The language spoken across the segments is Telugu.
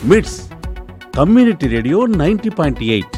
మిట్స్ community radio ninety point eight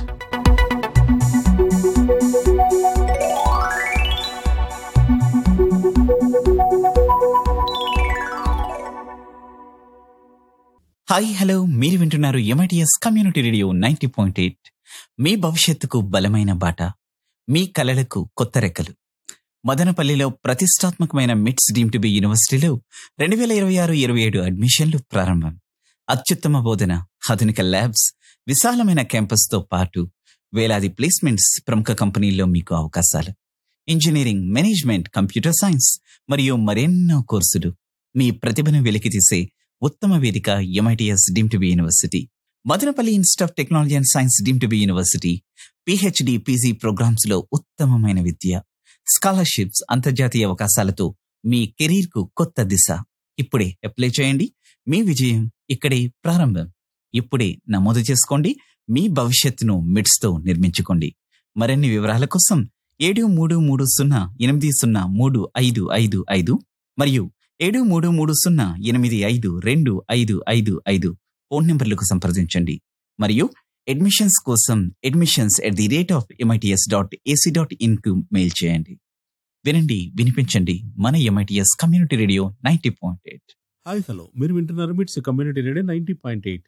hi hello మీరు వింటున్నారు MITS community radio ninety point eight మీ భవిష్యత్తుకు బలమైన బాట మీ కలలకు కొత్త రెక్కలు మదనపల్లిలో ప్రతిష్టాత్మకమైన మిట్స్ డీమ్ టు బి యూనివర్సిటీలో రెండు వేల ఇరవై ఆరు ఇరవై ఏడు అడ్మిషన్లు ప్రారంభం అత్యుత్తమ బోధన ఆధునిక ల్యాబ్స్ విశాలమైన క్యాంపస్తో పాటు వేలాది ప్లేస్మెంట్స్ ప్రముఖ కంపెనీల్లో మీకు అవకాశాలు ఇంజనీరింగ్ మేనేజ్మెంట్ కంప్యూటర్ సైన్స్ మరియు మరెన్నో కోర్సులు మీ ప్రతిభను వెలికితీసే ఉత్తమ వేదిక MITS deem to be university Madanapalle institute of technology and science deem to be university PhD PG programmes లో ఉత్తమమైన విద్య స్కాలర్షిప్స్ అంతర్జాతీయ అవకాశాలతో మీ కెరీర్ కు కొత్త దిశ ఇప్పుడే అప్లై చేయండి మీ విజయం ఇక్కడే ప్రారంభం ఇప్పుడే నమోదు చేసుకోండి మీ భవిష్యత్తును మిడ్స్ తో నిర్మించుకోండి మరిన్ని వివరాల కోసం ఏడు మూడు మూడు సున్నా ఎనిమిది సున్నా మూడు ఐదు ఐదు ఐదు మరియు ఏడు మూడు మూడు సున్నా ఎనిమిది ఐదు రెండు ఐదు ఐదు ఐదు ఫోన్ నంబర్లకు సంప్రదించండి మరియు అడ్మిషన్స్ కోసం admissions at the rate of MITS dot AC dot in కు మెయిల్ చేయండి వినండి వినిపించండి మన MITS community radio ninety point eight hi hello మీరు వింటున్నారు MITS community radio ninety point eight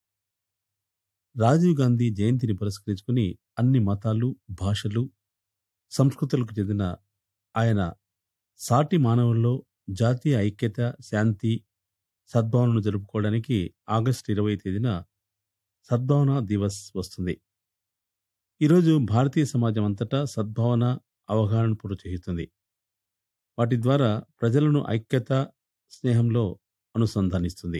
Rajiv Gandhi జయంతిని పురస్కరించుకుని అన్ని మతాలు భాషలు సంస్కృతులకు చెందిన ఆయన సాటి మానవుల్లో జాతీయ ఐక్యత శాంతి సద్భావనను జరుపుకోవడానికి ఆగస్టు ఇరవై తేదీన సద్భావన దివస్ వస్తుంది ఈరోజు భారతీయ సమాజం అంతటా సద్భావన అవగాహనను ప్రోత్సహిస్తుంది వాటి ద్వారా ప్రజలను ఐక్యత స్నేహంలో అనుసంధానిస్తుంది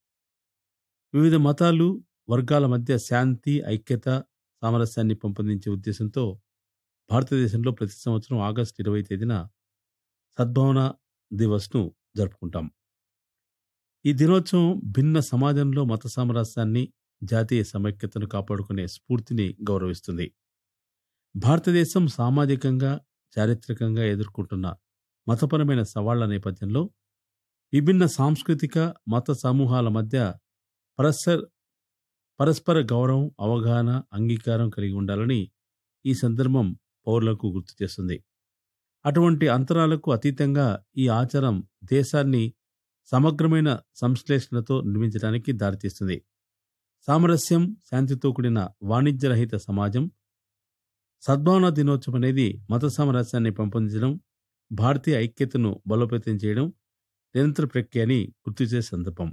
వివిధ మతాలు వర్గాల మధ్య శాంతి ఐక్యత సామరస్యాన్ని పెంపొందించే ఉద్దేశంతో భారతదేశంలో ప్రతి సంవత్సరం ఆగస్టు ఇరవై తేదీన సద్భావన దివస్ను జరుపుకుంటాం ఈ దినోత్సవం భిన్న సమాజంలో మత సామరస్యాన్ని జాతీయ సమైక్యతను కాపాడుకునే స్ఫూర్తిని గౌరవిస్తుంది భారతదేశం సామాజికంగా చారిత్రకంగా ఎదుర్కొంటున్న మతపరమైన సవాళ్ల నేపథ్యంలో విభిన్న సాంస్కృతిక మత సమూహాల మధ్య పరస్పర పరస్పర గౌరవం అవగాహన అంగీకారం కలిగి ఉండాలని ఈ సందర్భం పౌరులకు గుర్తు చేస్తుంది అటువంటి అంతరాలకు అతీతంగా ఈ ఆచారం దేశాన్ని సమగ్రమైన సంశ్లేషణతో నిర్మించడానికి దారితీస్తుంది సామరస్యం శాంతితో కూడిన వాణిజ్యరహిత సమాజం సద్భావన దినోత్సవం అనేది మత సామరస్యాన్ని పెంపొందించడం భారతీయ ఐక్యతను బలోపేతం చేయడం నిరంతర ప్రక్రియ అని గుర్తు చేసే సందర్భం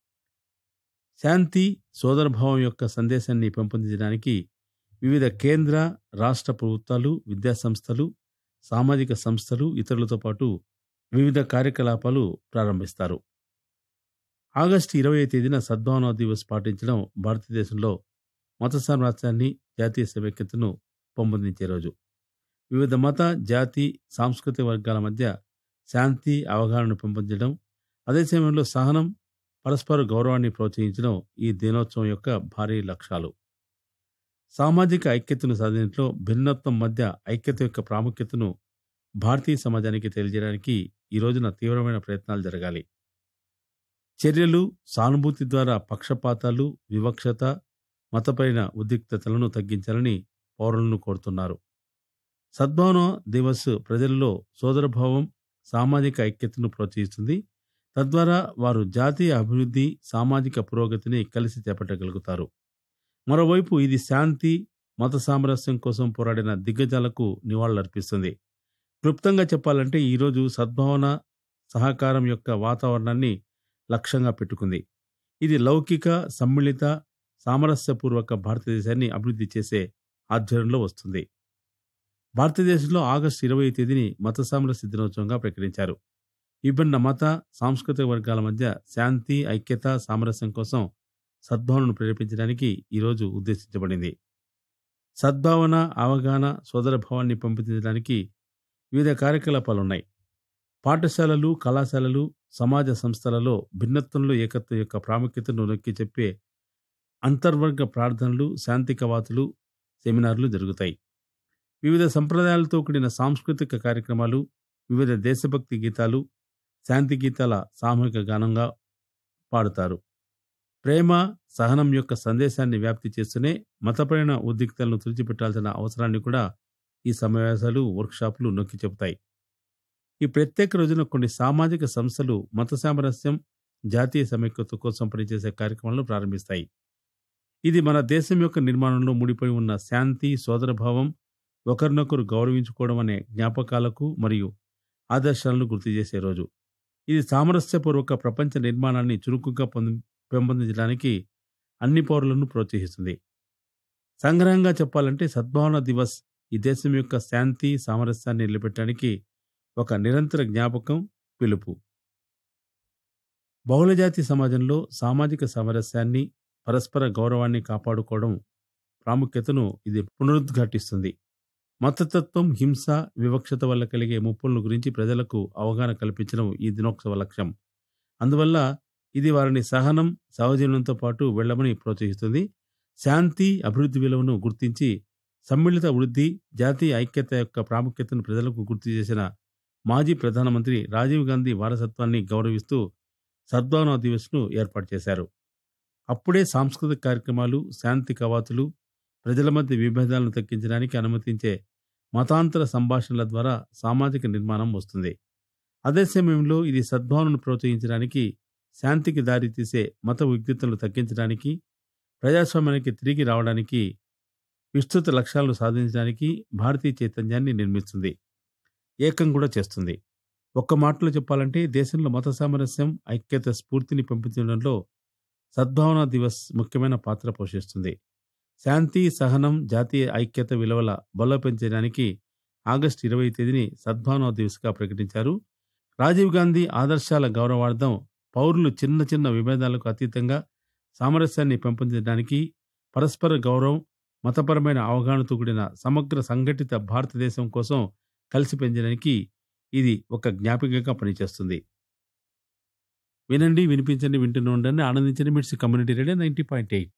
శాంతి సోదరభావం యొక్క సందేశాన్ని పెంపొందించడానికి వివిధ కేంద్ర రాష్ట్ర ప్రభుత్వాలు విద్యాసంస్థలు సామాజిక సంస్థలు ఇతరులతో పాటు వివిధ కార్యకలాపాలు ప్రారంభిస్తారు ఆగస్టు ఇరవై తేదీన సద్భావనా దివస్ పాటించడం భారతదేశంలో మత సామ్రాజ్యాన్ని జాతీయ సమైక్యతను పెంపొందించే రోజు వివిధ మత జాతి సాంస్కృతిక వర్గాల మధ్య శాంతి అవగాహనను పెంపొందడం అదే సమయంలో సహనం పరస్పర గౌరవాన్ని ప్రోత్సహించడం ఈ దినోత్సవం యొక్క భారీ లక్ష్యాలు సామాజిక ఐక్యతను సాధించడంలో భిన్నత్వం మధ్య ఐక్యత యొక్క ప్రాముఖ్యతను భారతీయ సమాజానికి తెలియజేయడానికి ఈ రోజున తీవ్రమైన ప్రయత్నాలు జరగాలి చర్యలు సానుభూతి ద్వారా పక్షపాతాలు వివక్షత మతపైన ఉద్రిక్తతలను తగ్గించాలని పౌరులను కోరుతున్నారు సద్భావన దివస్ ప్రజల్లో సోదరభావం సామాజిక ఐక్యతను ప్రోత్సహిస్తుంది తద్వారా వారు జాతీయ అభివృద్ధి సామాజిక పురోగతిని కలిసి చేపట్టగలుగుతారు మరోవైపు ఇది శాంతి మత సామరస్యం కోసం పోరాడిన దిగ్గజాలకు నివాళులర్పిస్తుంది క్లుప్తంగా చెప్పాలంటే ఈరోజు సద్భావన సహకారం యొక్క వాతావరణాన్ని లక్ష్యంగా పెట్టుకుంది ఇది లౌకిక సమ్మిళిత సామరస్యపూర్వక భారతదేశాన్ని అభివృద్ధి చేసే ఆధ్వర్యంలో వస్తుంది భారతదేశంలో ఆగస్టు ఇరవై తేదీని మత సామరస్య దినోత్సవంగా ప్రకటించారు విభిన్న మత సాంస్కృతిక వర్గాల మధ్య శాంతి ఐక్యత సామరస్యం కోసం సద్భావనను ప్రేరేపించడానికి ఈరోజు ఉద్దేశించబడింది సద్భావన అవగాహన సోదరభావాన్ని పెంపొందించడానికి వివిధ కార్యకలాపాలు ఉన్నాయి పాఠశాలలు కళాశాలలు సమాజ సంస్థలలో భిన్నత్వంలో ఏకత్వం యొక్క ప్రాముఖ్యతను నొక్కి చెప్పే అంతర్వర్గ ప్రార్థనలు శాంతి కవాతులు సెమినార్లు జరుగుతాయి వివిధ సంప్రదాయాలతో కూడిన సాంస్కృతిక కార్యక్రమాలు వివిధ దేశభక్తి గీతాలు శాంతి గీతాల సామూహిక గానంగా పాడుతారు ప్రేమ సహనం యొక్క సందేశాన్ని వ్యాప్తి చేస్తూనే మతపరమైన ఉద్రిక్తలను తుడిచిపెట్టాల్సిన అవసరాన్ని కూడా ఈ సమావేశాలు వర్క్షాపులు నొక్కి చెబుతాయి ఈ ప్రత్యేక రోజున కొన్ని సామాజిక సంస్థలు మత సామరస్యం జాతీయ సమైక్యత కోసం పనిచేసే కార్యక్రమాలను ప్రారంభిస్తాయి ఇది మన దేశం యొక్క నిర్మాణంలో ముడిపడి ఉన్న శాంతి సోదరభావం ఒకరినొకరు గౌరవించుకోవడం అనే జ్ఞాపకాలకు మరియు ఆదర్శాలను గుర్తు చేసే రోజు ఇది సామరస్యపూర్వక ప్రపంచ నిర్మాణాన్ని చురుకుగా పొంది- పెంపొందించడానికి అన్ని పౌరులను ప్రోత్సహిస్తుంది సంగ్రహంగా చెప్పాలంటే సద్భావన దివస్ ఈ దేశం యొక్క శాంతి సామరస్యాన్ని నిలబెట్టడానికి ఒక నిరంతర జ్ఞాపకం పిలుపు బహుళజాతి సమాజంలో సామాజిక సామరస్యాన్ని పరస్పర గౌరవాన్ని కాపాడుకోవడం ప్రాముఖ్యతను ఇది పునరుద్ఘాటిస్తుంది మతతత్వం హింస వివక్షత వల్ల కలిగే ముప్పులను గురించి ప్రజలకు అవగాహన కల్పించడం ఈ దినోత్సవ లక్ష్యం అందువల్ల ఇది వారిని సహనం సహజీవనంతో పాటు వెళ్ళమని ప్రోత్సహిస్తుంది శాంతి అభివృద్ధి విలువను గుర్తించి సమ్మిళిత వృద్ధి జాతీయ ఐక్యత యొక్క ప్రాముఖ్యతను ప్రజలకు గుర్తు చేసిన మాజీ ప్రధానమంత్రి రాజీవ్ గాంధీ వారసత్వాన్ని గౌరవిస్తూ సద్భావన దివస్ను ఏర్పాటు చేశారు అప్పుడే సాంస్కృతిక కార్యక్రమాలు శాంతి కవాతులు ప్రజల మధ్య విభేదాలను తగ్గించడానికి అనుమతించే మతాంతర సంభాషణల ద్వారా సామాజిక నిర్మాణం వస్తుంది అదే సమయంలో ఇది సద్భావనను ప్రోత్సహించడానికి శాంతికి దారితీసే మత ఉద్రిక్తలను తగ్గించడానికి ప్రజాస్వామ్యానికి తిరిగి రావడానికి విస్తృత లక్ష్యాలను సాధించడానికి భారతీయ చైతన్యాన్ని నిర్మిస్తుంది ఏకం కూడా చేస్తుంది ఒక్క మాటలో చెప్పాలంటే దేశంలో మత సామరస్యం ఐక్యత స్ఫూర్తిని పెంపొందడంలో సద్భావన దివస్ ముఖ్యమైన పాత్ర పోషిస్తుంది శాంతి సహనం జాతీయ ఐక్యత విలువల బలోపేంచడానికి ఆగస్టు ఇరవై తేదీని సద్భావన దివస్గా ప్రకటించారు రాజీవ్ గాంధీ ఆదర్శాల గౌరవార్థం పౌరులు చిన్న చిన్న విభేదాలకు అతీతంగా సామరస్యాన్ని పెంపొందించడానికి పరస్పర గౌరవం మతపరమైన అవగాహనతో కూడిన సమగ్ర సంఘటిత భారతదేశం కోసం కలిసి పెంచడానికి ఇది ఒక జ్ఞాపికగా పనిచేస్తుంది వినండి వినిపించండి వింటూనే ఉండండి ఆనందించండి MITS community radio ninety point eight